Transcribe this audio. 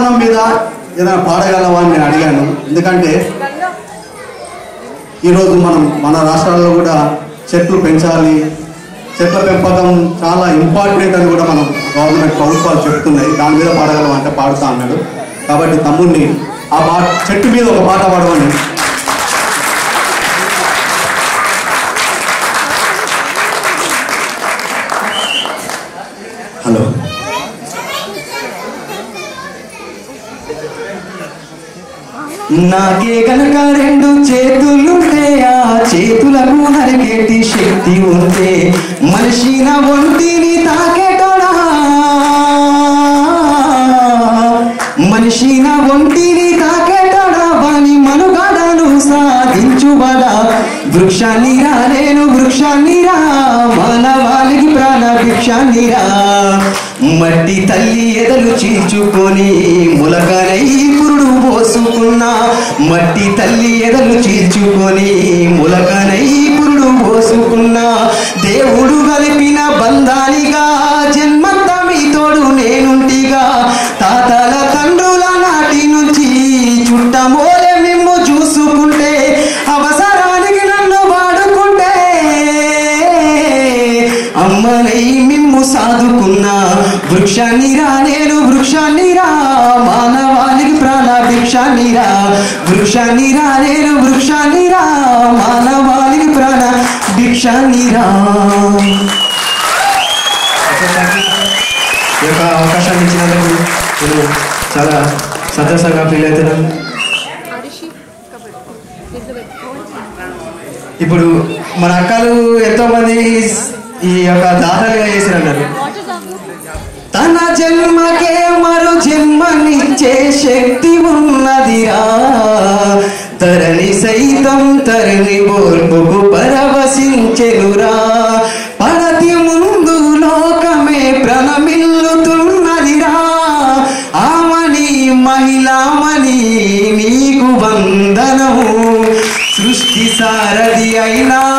పర్యావరణం మీద ఏదైనా పాడగలవా అని నేను అడిగాను ఎందుకంటే ఈరోజు మనం మన రాష్ట్రాల్లో కూడా చెట్లు పెంచాలి చెట్ల పెంపకం చాలా ఇంపార్టెంట్ అని కూడా మనం గవర్నమెంట్ ప్రభుత్వాలు చెప్తున్నాయి దాని మీద పాడగలం అంటే పాడుతా అన్నాడు కాబట్టి తమ్ముడిని ఆ పాట చెట్టు మీద ఒక పాట పాడమని హలో నాకే కనుక రెండు చేతులుంటే ఆ చేతులకు నరికేటి శక్తి ఉంటే మనిషి నా ఒంటిని తాకేటోడా మనిషి నా ఒంటిని తాకేటోడా వాని మనుగడను సాధించుబడా వృక్షాన్ని రా నేను వృక్షాన్ని రా మానవాళికి ప్రాణ భిక్షాన్ని రా మట్టి తల్లి ఎదలు చీల్చుకొని ములగనై పురుడు పోసుకున్నా మట్టి తల్లి ఎదలు చీల్చుకొని ములగనై పురుడు పోసుకున్నా దేవుడు కలిపిన బంధానిగా జన్మంతా మీ తోడు నేనుంటిగా తాతల తండ్రుల నాటి నుంచి చుట్టమోలే మిమ్ము చూసుకుంటే అవసరానికి నన్ను వాడుకుంటే అమ్మనై మిమ్ము సాదుకున్నా వృక్షాన్ని రా నేను వృక్షాన్ని రా మానవాళికి ప్రాణ భిక్షాన్ని రా వృక్షాన్ని రా నేను వృక్షాన్ని రా మానవాళికి ప్రాణ భిక్షాన్ని రా ఈ యొక్క అవకాశాన్ని ఇచ్చినందుకు నేను చాలా సంతోషంగా ఫీల్ అవుతున్నాను ఇప్పుడు మన అక్కలు ఎంతో మంది ఈ యొక్క దాతలుగా చేసినారు తన జన్మకే మరు జన్మనిచ్చే శక్తి ఉన్నదిరా తరణి సైతం తరణి బోర్పుకు పరవశించెనురా పడతి ముందు లోకమే ప్రణమిల్లుతున్నదిరా ఆమని మహిళామణి నీకు వందనము సృష్టి సారథి అయినా